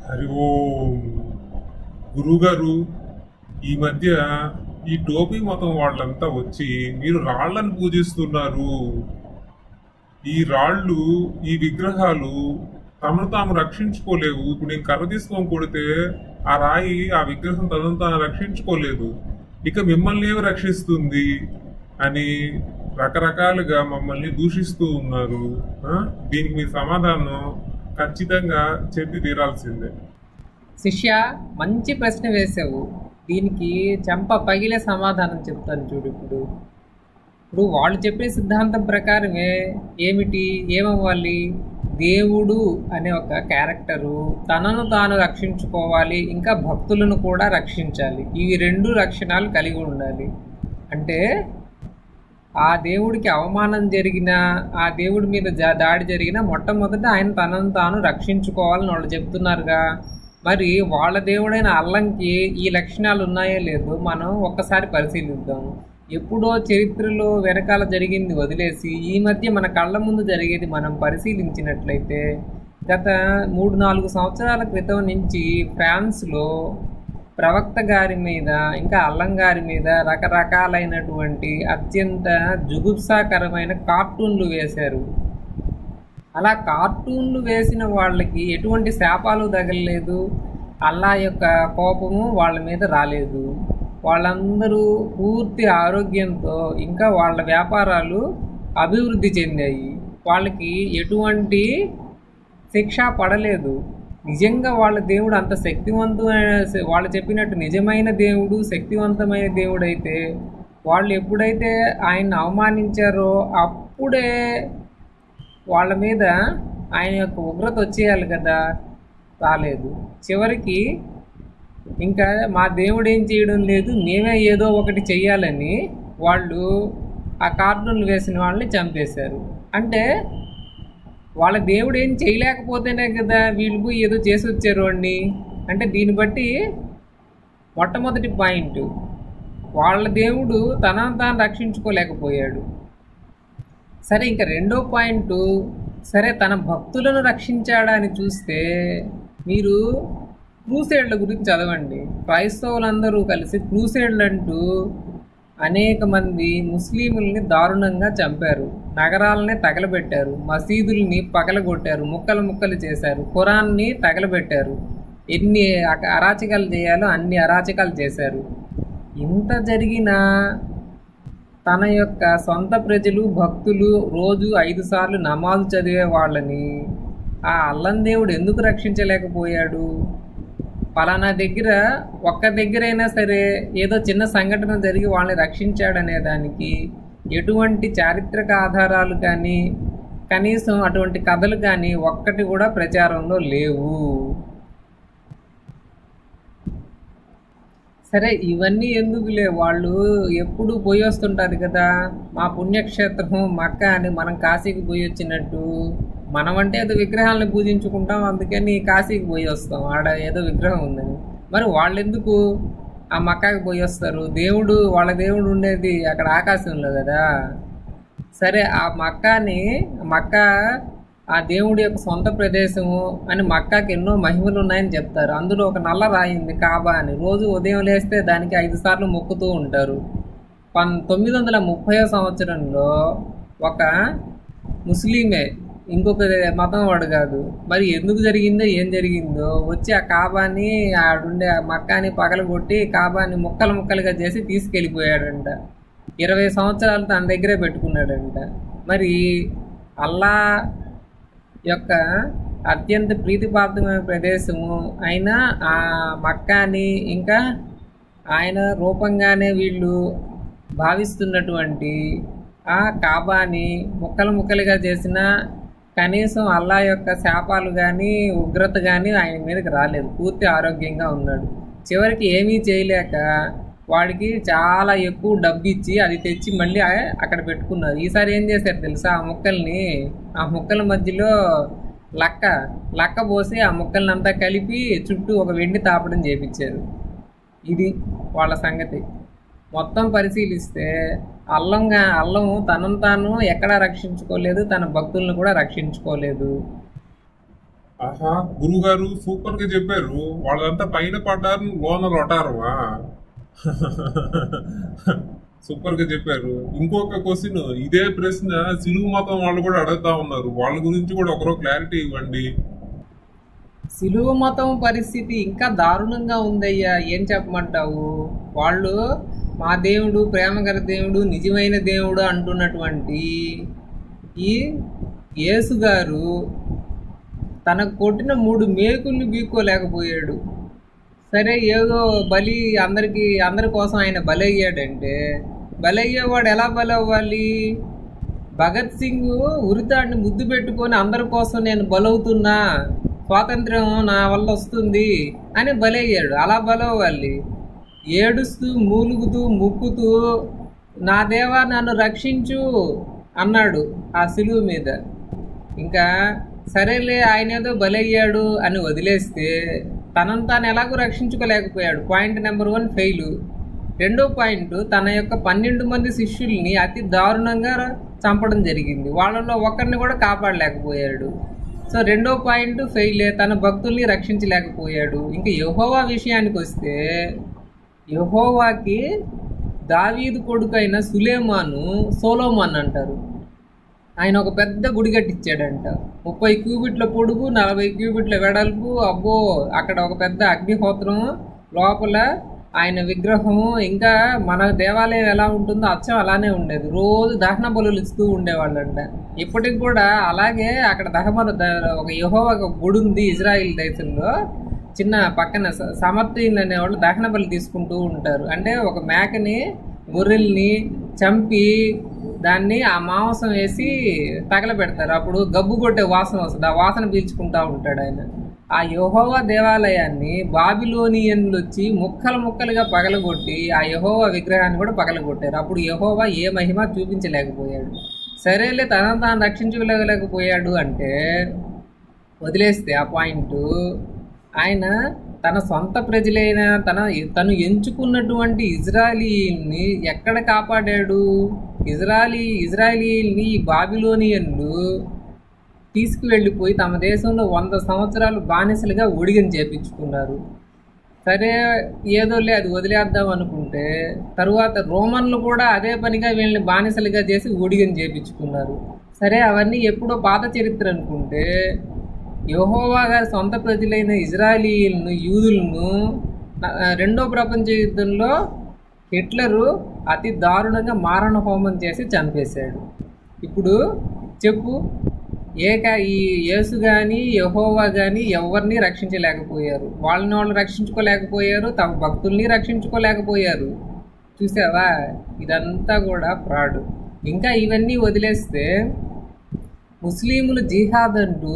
హరి ఓం గురుగారు ఈ మధ్య ఈ టోపీ మతం వాళ్ళంతా వచ్చి మీరు రాళ్ళను పూజిస్తున్నారు ఈ రాళ్ళు ఈ విగ్రహాలు తమను తాము రక్షించుకోలేవు ఇప్పుడు నేను కర్ర తీసుకొని కొడితే ఆ రాయి ఆ విగ్రహం తనను తాను రక్షించుకోలేదు ఇక మిమ్మల్ని ఏమి రక్షిస్తుంది అని రకరకాలుగా మమ్మల్ని దూషిస్తూ ఉన్నారు ఆ? దీనికి మీ సమాధానం ఖచ్చితంగా చెప్పి తీరాల్సిందే శిష్య మంచి ప్రశ్న వేసావు దీనికి చెంప పగిలే సమాధానం చెప్తాను చూడు ఇప్పుడు ఇప్పుడు వాళ్ళు చెప్పే సిద్ధాంతం ప్రకారమే ఏమిటి ఏమవ్వాలి దేవుడు అనే ఒక క్యారెక్టరు తనను తాను రక్షించుకోవాలి ఇంకా భక్తులను కూడా రక్షించాలి ఇవి రెండు లక్షణాలు కలిగి ఉండాలి అంటే ఆ దేవుడికి అవమానం జరిగినా ఆ దేవుడి మీద జా- దాడి జరిగినా మొట్టమొదట ఆయన తనను తాను రక్షించుకోవాలని వాళ్ళు చెప్తున్నారుగా మరి వాళ్ళ దేవుడైన అల్లంకి ఈ లక్షణాలు ఉన్నాయో లేదో మనం ఒక్కసారి పరిశీలిద్దాం ఎప్పుడో చరిత్రలో వెనకాల జరిగింది వదిలేసి ఈ మధ్య మన కళ్ళ ముందు జరిగేది మనం పరిశీలించినట్లయితే గత మూడు నాలుగు సంవత్సరాల క్రితం నుంచి ఫ్రాన్స్లో ప్రవక్త గారి మీద ఇంకా అల్లం గారి మీద రకరకాలైనటువంటి అత్యంత జుగుప్సాకరమైన కార్టూన్లు వేశారు అలా కార్టూన్లు వేసిన వాళ్ళకి ఎటువంటి శాపాలు తగలలేదు అల్లా యొక్క కోపము వాళ్ళ మీద రాలేదు వాళ్ళందరూ పూర్తి ఆరోగ్యంతో ఇంకా వాళ్ళ వ్యాపారాలు అభివృద్ధి చెందాయి వాళ్ళకి ఎటువంటి శిక్ష పడలేదు నిజంగా వాళ్ళ దేవుడు అంత శక్తివంతమైన వాళ్ళు చెప్పినట్టు నిజమైన దేవుడు శక్తివంతమైన దేవుడు అయితే వాళ్ళు ఎప్పుడైతే ఆయన్ని అవమానించారో అప్పుడే వాళ్ళ మీద ఆయన యొక్క ఉగ్రత వచ్చేయాలి కదా రాలేదు చివరికి ఇంకా మా దేవుడు ఏం చేయడం లేదు మేమే ఏదో ఒకటి చెయ్యాలని వాళ్ళు ఆ కార్టూన్లు వేసిన వాళ్ళని చంపేశారు అంటే వాళ్ళ దేవుడు ఏం చేయలేకపోతేనే కదా వీళ్ళు పోయి ఏదో చేసి వచ్చారు అండి అంటే దీన్ని బట్టి మొట్టమొదటి పాయింట్ వాళ్ళ దేవుడు తనను తాను రక్షించుకోలేకపోయాడు సరే ఇంకా రెండో పాయింట్ సరే తన భక్తులను రక్షించాడా అని చూస్తే మీరు క్రూసేడ్ల గురించి చదవండి క్రైస్తవులందరూ కలిసి క్రూసేడ్లు అంటూ అనేక మంది ముస్లింలని దారుణంగా చంపారు నగరాలని తగలబెట్టారు మసీదుల్ని పగలగొట్టారు ముక్కలు ముక్కలు చేశారు ఖురాన్ని తగలబెట్టారు ఎన్ని అక- అరాచకాలు చేయాలో అన్ని అరాచకాలు చేశారు ఇంత జరిగినా తన యొక్క సొంత ప్రజలు భక్తులు రోజు ఐదు సార్లు నమాజు చదివే వాళ్ళని ఆ అల్లం దేవుడు ఎందుకు రక్షించలేకపోయాడు పలానా దగ్గర ఒక్క దగ్గరైనా సరే ఏదో చిన్న సంఘటన జరిగి వాళ్ళని రక్షించాడనే దానికి ఎటువంటి చారిత్రక ఆధారాలు కానీ కనీసం అటువంటి కథలు కానీ ఒక్కటి కూడా ప్రచారంలో లేవు సరే ఇవన్నీ ఎందుకులే వాళ్ళు ఎప్పుడు పోయి వస్తుంటారు కదా మా పుణ్యక్షేత్రం మక్క అని మనం కాశీకి పోయి వచ్చినట్టు మనం అంటే ఏదో విగ్రహాలను పూజించుకుంటాం అందుకని కాశీకి పోయి వస్తాం ఆడ ఏదో విగ్రహం ఉందని మరి వాళ్ళు ఎందుకు ఆ మక్కాకి పోయి వస్తారు దేవుడు వాళ్ళ దేవుడు ఉండేది అక్కడ ఆకాశంలో కదా సరే ఆ మక్కాని మక్క ఆ దేవుడి యొక్క సొంత ప్రదేశము అని మక్కాకి ఎన్నో మహిమలు ఉన్నాయని చెప్తారు అందులో ఒక నల్ల రాయి ఉంది కాబా అని రోజు ఉదయం లేస్తే దానికి ఐదు సార్లు మొక్కుతూ ఉంటారు పన్ తొమ్మిది వందల ముప్పై సంవత్సరంలో ఒక ముస్లిమే ఇంకొక మతం వాడు కాదు మరి ఎందుకు జరిగిందో ఏం జరిగిందో వచ్చి ఆ కాబాని ఆడుండే ఆ మక్కాని పగలగొట్టి కాబాని ముక్కలు ముక్కలుగా చేసి తీసుకెళ్ళిపోయాడంట ఇరవై సంవత్సరాలు తన దగ్గరే పెట్టుకున్నాడంట మరి అల్లా యొక్క అత్యంత ప్రీతిపాత్రమైన ప్రదేశము అయినా ఆ మక్కాని ఇంకా ఆయన రూపంగానే వీళ్ళు భావిస్తున్నటువంటి ఆ కాబాని ముక్కలు ముక్కలుగా చేసిన కనీసం అల్లా యొక్క శాపాలు కానీ ఉగ్రత కానీ ఆయన మీదకి రాలేదు పూర్తి ఆరోగ్యంగా ఉన్నాడు చివరికి ఏమీ చేయలేక వాడికి చాలా ఎక్కువ డబ్బు ఇచ్చి అది తెచ్చి మళ్ళీ ఆ- అక్కడ పెట్టుకున్నారు ఈసారి ఏం చేశారు తెలుసా ఆ ముక్కల్ని ఆ ముక్కల మధ్యలో లక్క లక్క పోసి ఆ ముక్కల్ని అంతా కలిపి చుట్టూ ఒక వెండి తాపడం చేపించారు ఇది వాళ్ళ సంగతి మొత్తం పరిశీలిస్తే అల్లంగా అల్లం తనను తాను ఎక్కడా రక్షించుకోలేదు తన భక్తులను కూడా రక్షించుకోలేదు ఆహా గురువు గారు సూపర్ గా చెప్పారు వాళ్ళంతా పైన పడ్డారు లోన రొటారమా సూపర్ గా చెప్పారు ఇంకొక క్వశ్చన్ ఇదే ప్రశ్న సిలువు మతం వాళ్ళు కూడా అడుగుతా ఉన్నారు వాళ్ళ గురించి కూడా ఒకరో క్లారిటీ ఇవ్వండి సిలువ మతం పరిస్థితి ఇంకా దారుణంగా ఉందయ్యా ఏం చెప్పమంటావు వాళ్ళు మా దేవుడు ప్రేమగల దేవుడు నిజమైన దేవుడు అంటున్నటువంటి ఈ యేసు గారు తనకు కొట్టిన మూడు మేకుల్ని బీక్కోలేకపోయాడు సరే ఏదో బలి అందరికి అందరి కోసం ఆయన బలి అయ్యాడంటే బలి అయ్యేవాడు ఎలా బలి అవ్వాలి భగత్ సింగ్ ఉరితాడిని ముద్దు పెట్టుకొని అందరి కోసం నేను బలవుతున్నా స్వాతంత్రం నా వల్ల వస్తుంది అని బలయ్యాడు అలా బలవ్వాలి ఏడుస్తూ మూలుగుతూ ముక్కుతూ నా దేవా నన్ను రక్షించు అన్నాడు ఆ సిలువు మీద ఇంకా సరేలే ఆయన ఏదో బలయ్యాడు అని వదిలేస్తే తనను తాను ఎలాగో రక్షించుకోలేకపోయాడు పాయింట్ నెంబర్ వన్ ఫెయిల్ రెండో పాయింట్ తన యొక్క పన్నెండు మంది శిష్యుల్ని అతి దారుణంగా చంపడం జరిగింది వాళ్ళలో ఒకరిని కూడా కాపాడలేకపోయాడు సో రెండో పాయింట్ ఫెయిలే తన భక్తుల్ని రక్షించలేకపోయాడు ఇంకా యహోవా విషయానికి వస్తే యహోవాకి దావీదు కొడుకైన సులేమాను సోలోమాన్ అంటారు ఆయన ఒక పెద్ద గుడి కట్టించాడంట ముప్పై క్యూబిట్ల పొడుగు నలభై క్యూబిట్ల వెడల్పు అబ్బో అక్కడ ఒక పెద్ద అగ్నిహోత్రం లోపల ఆయన విగ్రహము ఇంకా మన దేవాలయం ఎలా ఉంటుందో అచ్చం అలానే ఉండేది రోజు దహన బలులు ఇస్తూ ఉండేవాళ్ళంట ఇప్పటికి కూడా అలాగే అక్కడ దహమల ఒక యహో ఒక గుడి ఉంది ఇజ్రాయిల్ దేశంలో చిన్న పక్కన స- సమర్థీయులు అనేవాళ్ళు దహన బలి తీసుకుంటూ ఉంటారు అంటే ఒక మేకని గొర్రెల్ని చంపి దాన్ని ఆ మాంసం వేసి తగలబెడతారు అప్పుడు గబ్బు కొట్టే వాసన వస్తుంది ఆ వాసన పీల్చుకుంటా ఉంటాడు ఆయన ఆ యహోవా దేవాలయాన్ని బాబిలోనియన్లు వచ్చి ముక్కలు ముక్కలుగా పగలగొట్టి ఆ యహోవా విగ్రహాన్ని కూడా పగలగొట్టారు అప్పుడు యహోవా ఏ మహిమ చూపించలేకపోయాడు సరేలే తనను తాను రక్షించుకోలేకపోయాడు అంటే వదిలేస్తే ఆ పాయింట్ ఆయన తన సొంత ప్రజలైన తన తను ఎంచుకున్నటువంటి ఇజ్రాయలీని ఎక్కడ కాపాడాడు ఇజ్రాయలీ ఇజ్రాయలీని ఈ బాబిలోనియన్లు తీసుకువెళ్ళిపోయి తమ దేశంలో వంద సంవత్సరాలు బానిసలుగా ఒడిగని చేపించుకున్నారు సరే ఏదోలే అది వదిలేద్దాం అనుకుంటే తరువాత రోమన్లు కూడా అదే పనిగా వీళ్ళని బానిసలుగా చేసి ఊడిగని చేపించుకున్నారు సరే అవన్నీ ఎప్పుడో పాత చరిత్ర అనుకుంటే యెహోవా గారి సొంత ప్రజలైన ఇజ్రాయలీలను యూదులను ఆ, రెండో ప్రపంచ యుద్ధంలో హిట్లరు అతి దారుణంగా మారణ హోమం చేసి చంపేశాడు ఇప్పుడు చెప్పు ఏక ఈ యేసు కానీ యహోవా కానీ ఎవరిని రక్షించలేకపోయారు వాళ్ళని వాళ్ళు రక్షించుకోలేకపోయారు తమ భక్తుల్ని రక్షించుకోలేకపోయారు చూసావా ఇదంతా కూడా ఫ్రాడ్ ఇంకా ఇవన్నీ వదిలేస్తే ముస్లింలు జిహాద్ అంటూ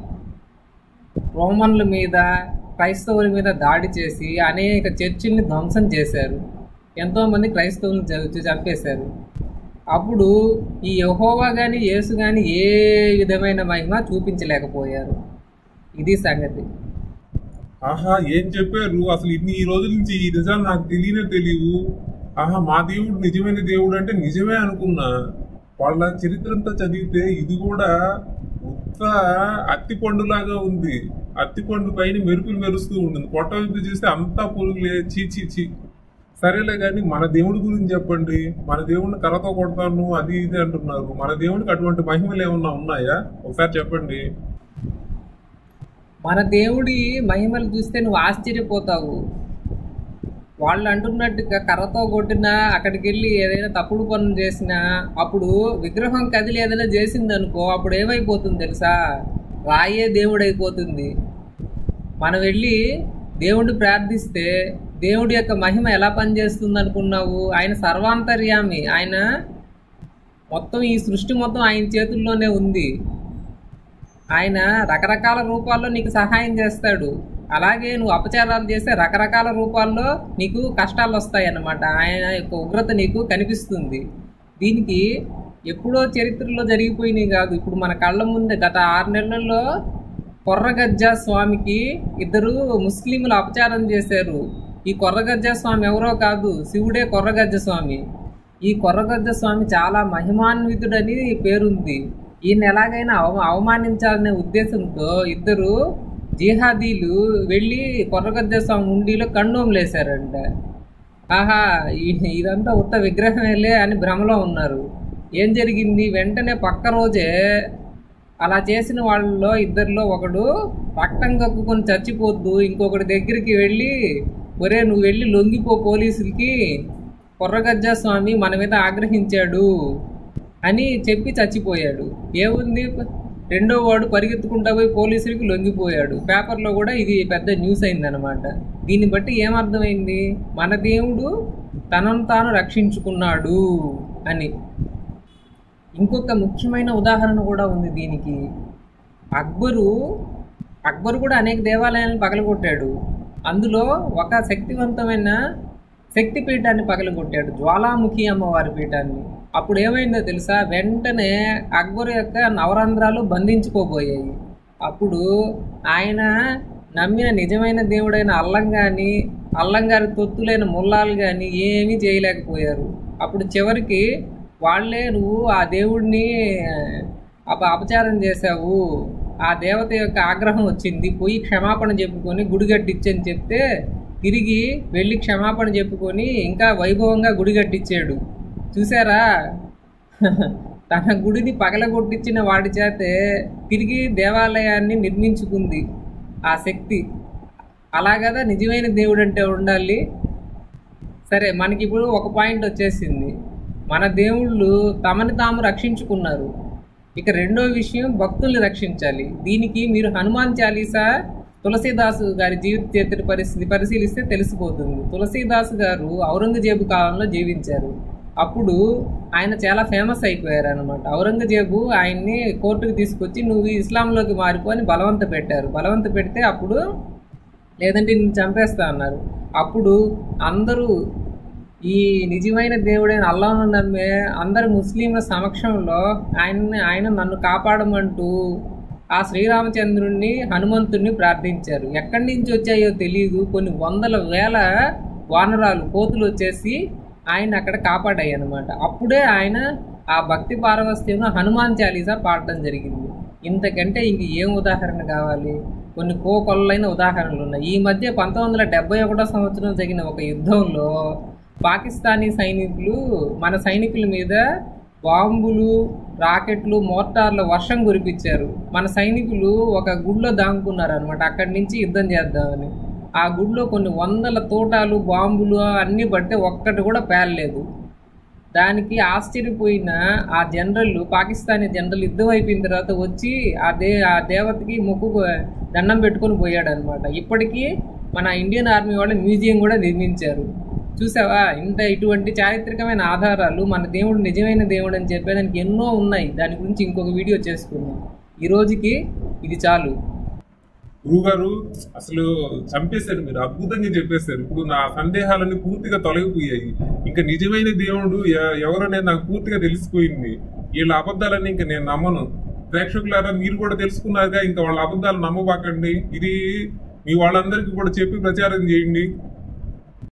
రోమన్ల మీద క్రైస్తవుల మీద దాడి చేసి అనేక చర్చిల్ని ధ్వంసం చేశారు ఎంతోమంది క్రైస్తవులను చ- చంపేశారు అప్పుడు ఈ యహోవా కానీ యేసు కానీ ఏ విధమైన మహిమ చూపించలేకపోయారు ఇది సంగతి ఆహా ఏం చెప్పారు అసలు ఇన్ని ఈ రోజుల నుంచి ఈ నిజాలు నాకు తెలియనే తెలియవు ఆహా మా దేవుడు నిజమైన దేవుడు అంటే నిజమే అనుకున్నా వాళ్ళ చరిత్ర అంతా చదివితే ఇది కూడా ఉత్త అత్తి పండులాగా ఉంది అత్తి పండు పైన మెరుపులు మెరుస్తూ ఉంటుంది పొట్ట వైపు చూస్తే అంతా పురుగులే చీ చీ చీ సరేలే కానీ మన దేవుడి గురించి చెప్పండి మన దేవుడిని కర్రతో కొడతాను అది ఇది అంటున్నారు మన దేవుడికి అటువంటి మహిమలు ఏమన్నా ఉన్నాయా ఒకసారి చెప్పండి మన దేవుడి మహిమలు చూస్తే నువ్వు ఆశ్చర్యపోతావు వాళ్ళు అంటున్నట్టుగా కర్రతో కొట్టినా అక్కడికి వెళ్ళి ఏదైనా తప్పుడు పనులు చేసినా అప్పుడు విగ్రహం కదిలి ఏదైనా చేసింది అనుకో అప్పుడు ఏమైపోతుంది తెలుసా రాయే దేవుడైపోతుంది మనం వెళ్ళి దేవుడిని ప్రార్థిస్తే దేవుడి యొక్క మహిమ ఎలా పనిచేస్తుంది అనుకున్నావు ఆయన సర్వాంతర్యామి ఆయన మొత్తం ఈ సృష్టి మొత్తం ఆయన చేతుల్లోనే ఉంది ఆయన రకరకాల రూపాల్లో నీకు సహాయం చేస్తాడు అలాగే నువ్వు అపచారాలు చేస్తే రకరకాల రూపాల్లో నీకు కష్టాలు వస్తాయి అన్నమాట ఆయన యొక్క ఉగ్రత నీకు కనిపిస్తుంది దీనికి ఎప్పుడో చరిత్రలో జరిగిపోయినాయి కాదు ఇప్పుడు మన కళ్ళ ముందే గత ఆరు నెలల్లో కొర్రగజ్జ స్వామికి ఇద్దరు ముస్లింలు అపచారం చేశారు ఈ కొర్రగజ్జ స్వామి ఎవరో కాదు శివుడే కొర్రగజ్జ స్వామి ఈ కొర్రగజ్జ స్వామి చాలా మహిమాన్వితుడని పేరుంది ఈయన ఎలాగైనా అవ అవమానించాలనే ఉద్దేశంతో ఇద్దరు జిహాదీలు వెళ్ళి కొర్రగద్ద స్వామి ఉండిలో కండోములేశారంట ఆహా ఈ- ఇదంతా ఉత్త విగ్రహమేలే అని భ్రమలో ఉన్నారు ఏం జరిగింది వెంటనే పక్క రోజే అలా చేసిన వాళ్ళలో ఇద్దరిలో ఒకడు రక్తం కక్కుకొని చచ్చిపోద్దు ఇంకొకటి దగ్గరికి వెళ్ళి ఒరే నువ్వు వెళ్ళి లొంగిపో పోలీసులకి కొర్రగజ్జా స్వామి మన మీద ఆగ్రహించాడు అని చెప్పి చచ్చిపోయాడు ఏముంది రెండో వాడు పరిగెత్తుకుంటా పోయి పోలీసులకి లొంగిపోయాడు పేపర్లో కూడా ఇది పెద్ద న్యూస్ అయిందనమాట దీన్ని బట్టి ఏమర్థమైంది మన దేవుడు తనను తాను రక్షించుకున్నాడు అని ఇంకొక ముఖ్యమైన ఉదాహరణ కూడా ఉంది దీనికి అక్బరు అక్బరు కూడా అనేక దేవాలయాలను పగలగొట్టాడు అందులో ఒక శక్తివంతమైన శక్తి పీఠాన్ని పగలగొట్టాడు జ్వాలాముఖి అమ్మవారి పీఠాన్ని అప్పుడు ఏమైందో తెలుసా వెంటనే అక్బర్ యొక్క నవరంధ్రాలు బంధించుకోబోయాయి అప్పుడు ఆయన నమ్మిన నిజమైన దేవుడైన అల్లం కానీ అల్లం గారి తొత్తులైన ముల్లాలు కానీ ఏమీ చేయలేకపోయారు అప్పుడు చివరికి వాళ్ళే నువ్వు ఆ దేవుడిని అప అపచారం చేశావు ఆ దేవత యొక్క ఆగ్రహం వచ్చింది పోయి క్షమాపణ చెప్పుకొని గుడి కట్టించని చెప్తే తిరిగి వెళ్ళి క్షమాపణ చెప్పుకొని ఇంకా వైభవంగా గుడి కట్టించాడు చూసారా తన గుడిని పగలగొట్టించిన వాడి చేతే తిరిగి దేవాలయాన్ని నిర్మించుకుంది ఆ శక్తి అలా కదా నిజమైన దేవుడు అంటే ఉండాలి సరే మనకి ఇప్పుడు ఒక పాయింట్ వచ్చేసింది మన దేవుళ్ళు తమని తాము రక్షించుకున్నారు ఇక రెండో విషయం భక్తుల్ని రక్షించాలి దీనికి మీరు హనుమాన్ చాలీసా తులసీదాసు గారి జీవిత చరిత్ర పరిస్థితి పరిశీలిస్తే తెలిసిపోతుంది తులసీదాసు గారు ఔరంగజేబు కాలంలో జీవించారు అప్పుడు ఆయన చాలా ఫేమస్ అయిపోయారు అనమాట ఔరంగజేబు ఆయన్ని కోర్టుకు తీసుకొచ్చి నువ్వు ఇస్లాంలోకి మారిపో అని బలవంత పెట్టారు బలవంత పెడితే అప్పుడు లేదంటే నేను చంపేస్తా అన్నారు అప్పుడు అందరూ ఈ నిజమైన దేవుడైన అల్లాహ్ను నమ్మే అందరు ముస్లింల సమక్షంలో ఆయన్ని ఆయన నన్ను కాపాడమంటూ ఆ శ్రీరామచంద్రుణ్ణి హనుమంతుణ్ణి ప్రార్థించారు ఎక్కడి నుంచి వచ్చాయో తెలియదు కొన్ని వందల వేల వానరాలు కోతులు వచ్చేసి ఆయన అక్కడ కాపాడాయి అనమాట అప్పుడే ఆయన ఆ భక్తి పారవస్యంలో హనుమాన్ చాలీసా పాడడం జరిగింది ఇంతకంటే ఇంక ఏం ఉదాహరణ కావాలి కొన్ని కోకొల్లైన ఉదాహరణలు ఉన్నాయి ఈ మధ్య పంతొమ్మిది వందల డెబ్బై ఒకటో సంవత్సరం జరిగిన ఒక యుద్ధంలో పాకిస్తానీ సైనికులు మన సైనికుల మీద బాంబులు రాకెట్లు మోటార్ల వర్షం కురిపించారు మన సైనికులు ఒక గుడిలో దాంకున్నారు అనమాట అక్కడి నుంచి యుద్ధం చేద్దామని ఆ గుడిలో కొన్ని వందల తోటాలు బాంబులు అన్నీ పడితే ఒక్కటి కూడా పేలలేదు దానికి ఆశ్చర్యపోయిన ఆ జనరల్ పాకిస్తానీ జనరల్ యుద్ధం అయిపోయిన తర్వాత వచ్చి ఆ దే ఆ దేవతకి మొక్కు దండం పెట్టుకొని పోయాడు అనమాట ఇప్పటికీ మన ఇండియన్ ఆర్మీ వాళ్ళు మ్యూజియం కూడా నిర్మించారు చూసావా ఇంత ఇటువంటి చారిత్రకమైన ఆధారాలు మన దేవుడు నిజమైన దేవుడు అని చెప్పేదానికి ఎన్నో ఉన్నాయి దాని గురించి ఇంకొక వీడియో చేసుకుందాం ఈ రోజుకి ఇది చాలు గురుగారు అసలు చంపేశారు మీరు అద్భుతంగా చెప్పేశారు ఇప్పుడు నా సందేహాలన్నీ పూర్తిగా తొలగిపోయాయి ఇంకా నిజమైన దేవుడు ఎ- ఎవరనే నాకు పూర్తిగా తెలిసిపోయింది వీళ్ళ అబద్ధాలన్నీ ఇంకా నేను నమ్మను ప్రేక్షకులారా మీరు కూడా తెలుసుకున్నారుగా ఇంకా వాళ్ళ అబద్ధాలు నమ్మబాకండి ఇది మీ వాళ్ళందరికీ కూడా చెప్పి ప్రచారం చేయండి